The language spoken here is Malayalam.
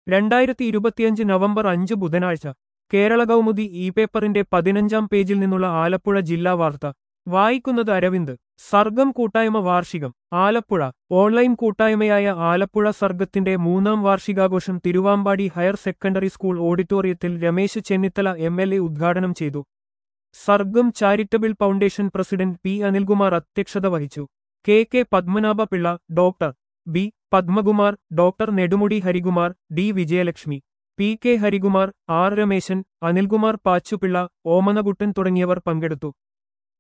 രണ്ടായിരത്തി ഇരുപത്തിയഞ്ച് നവംബർ അഞ്ച് ബുധനാഴ്ച കേരള കൗമുദി ഇ പേപ്പറിന്റെ പതിനഞ്ചാം പേജിൽ നിന്നുള്ള ആലപ്പുഴ ജില്ലാ വാർത്ത വായിക്കുന്നത് അരവിന്ദ് സർഗം കൂട്ടായ്മ വാർഷികം ആലപ്പുഴ ഓൺലൈൻ കൂട്ടായ്മയായ ആലപ്പുഴ സർഗത്തിന്റെ മൂന്നാം വാർഷികാഘോഷം തിരുവാമ്പാടി ഹയർ സെക്കൻഡറി സ്കൂൾ ഓഡിറ്റോറിയത്തിൽ Ramesh Chennithala M L A ഉദ്ഘാടനം ചെയ്തു Sargam charitable foundation president P Anilkumar അധ്യക്ഷത വഹിച്ചു K K Padmanabha Pillai doctor B Padmakumar doctor Nedumudi Harikumar D Vijayalakshmi P K Harikumar R Rameshan Anilkumar Pachupillai Omanakuttan തുടങ്ങിയവർ പങ്കെടുത്തു